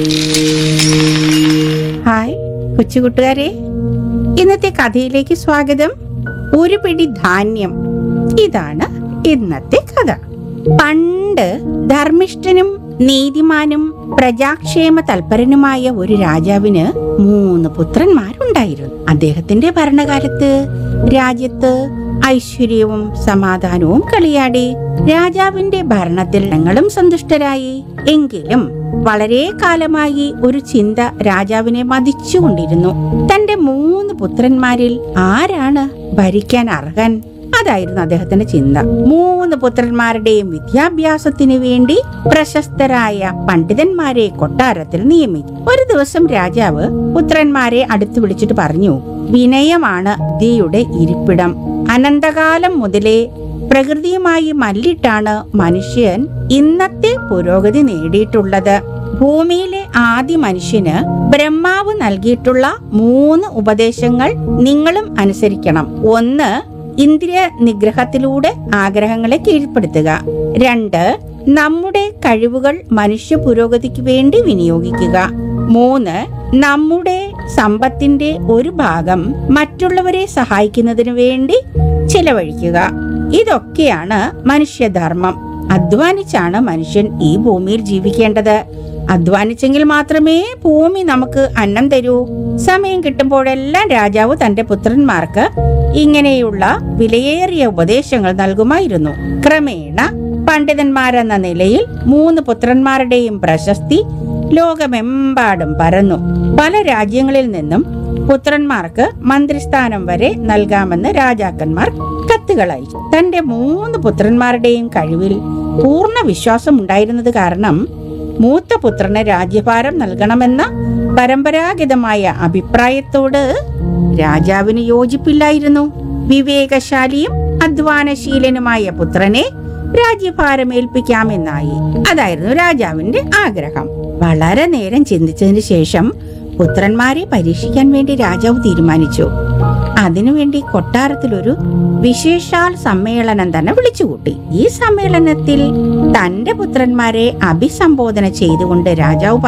hi കൊച്ചുകൂട്ടുകാരെ ഇന്നത്തെ കഥയിലേക്ക് സ്വാഗതം ഒരു പിടി ധാന്യം ഇതാണ് ഇന്നത്തെ കഥ പണ്ട് ധർമ്മിഷ്ഠനും നീതിമാനും പ്രജാക്ഷേമ തൽപരനുമായ ഒരു രാജാവിന് മൂന്ന് പുത്രന്മാരുണ്ടായിരുന്നു അദ്ദേഹത്തിന്റെ ഭരണകാലത്ത് രാജ്യത്ത് ഐശ്വര്യവും സമാധാനവും കളിയാടി രാജാവിന്റെ ഭരണത്തിൽ ഞങ്ങളും സന്തുഷ്ടരായി എങ്കിലും വളരെ കാലമായി ഒരു ചിന്ത രാജാവിനെ മതിച്ചുകൊണ്ടിരുന്നു തന്റെ മൂന്ന് പുത്രന്മാരിൽ ആരാണ് ഭരിക്കാൻ അർഹൻ അതായിരുന്നു അദ്ദേഹത്തിന്റെ ചിന്ത മൂന്ന് പുത്രന്മാരുടെയും വിദ്യാഭ്യാസത്തിന് വേണ്ടി പ്രശസ്തരായ പണ്ഡിതന്മാരെ കൊട്ടാരത്തിൽ നിയമിച്ചു ഒരു ദിവസം രാജാവ് പുത്രന്മാരെ അടുത്ത് വിളിച്ചിട്ട് പറഞ്ഞു വിനയമാണ് ബുദ്ധിയുടെ ഇരിപ്പിടം അനന്തകാലം മുതലേ പ്രകൃതിയുമായി മല്ലിട്ടാണ് മനുഷ്യൻ ഇന്നത്തെ പുരോഗതി നേടിയിട്ടുള്ളത് ഭൂമിയിലെ ആദ്യ മനുഷ്യന് ബ്രഹ്മാവ് നൽകിയിട്ടുള്ള മൂന്ന് ഉപദേശങ്ങൾ നിങ്ങളും അനുസരിക്കണം ഒന്ന് ഇന്ദ്രിയ നിഗ്രഹത്തിലൂടെ ആഗ്രഹങ്ങളെ കീഴ്പ്പെടുത്തുക രണ്ട് നമ്മുടെ കഴിവുകൾ മനുഷ്യ പുരോഗതിക്ക് വേണ്ടി വിനിയോഗിക്കുക മൂന്ന് നമ്മുടെ സമ്പത്തിന്റെ ഒരു ഭാഗം മറ്റുള്ളവരെ സഹായിക്കുന്നതിന് വേണ്ടി ചിലവഴിക്കുക ഇതൊക്കെയാണ് മനുഷ്യധർമ്മം അധ്വാനിച്ചാണ് മനുഷ്യൻ ഈ ഭൂമിയിൽ ജീവിക്കേണ്ടത് അധ്വാനിച്ചെങ്കിൽ മാത്രമേ ഭൂമി നമുക്ക് അന്നം തരൂ സമയം കിട്ടുമ്പോഴെല്ലാം രാജാവ് തന്റെ പുത്രന്മാർക്ക് ഇങ്ങനെയുള്ള വിലയേറിയ ഉപദേശങ്ങൾ നൽകുമായിരുന്നു ക്രമേണ പണ്ഡിതന്മാരെന്ന നിലയിൽ മൂന്ന് പുത്രന്മാരുടെയും പ്രശസ്തി ലോകമെമ്പാടും പരന്നു പല രാജ്യങ്ങളിൽ നിന്നും പുത്രന്മാർക്ക് മന്ത്രിസ്ഥാനം വരെ നൽകാമെന്ന് രാജാക്കന്മാർ കത്തുകൾ അയച്ചു തന്റെ മൂന്ന് പുത്രന്മാരുടെയും കഴിവിൽ പൂർണ്ണ വിശ്വാസം ഉണ്ടായിരുന്നത് കാരണം മൂത്ത പുത്രന് രാജ്യഭാരം നൽകണമെന്ന പരമ്പരാഗതമായ അഭിപ്രായത്തോട് രാജാവിന് യോജിപ്പില്ലായിരുന്നു വിവേകശാലിയും അധ്വാനശീലനുമായ പുത്രനെ രാജ്യഭാരം ഏൽപ്പിക്കാമെന്നായി അതായിരുന്നു രാജാവിന്റെ ആഗ്രഹം വളരെ നേരം ചിന്തിച്ചതിന് ശേഷം പുത്രന്മാരെ പരീക്ഷിക്കാൻ വേണ്ടി രാജാവ് തീരുമാനിച്ചു അതിനുവേണ്ടി കൊട്ടാരത്തിൽ ഒരു വിശേഷാൽ സമ്മേളനം തന്നെ വിളിച്ചുകൂട്ടി ഈ സമ്മേളനത്തിൽ തന്റെ പുത്രന്മാരെ അഭിസംബോധന ചെയ്തുകൊണ്ട് രാജാവ്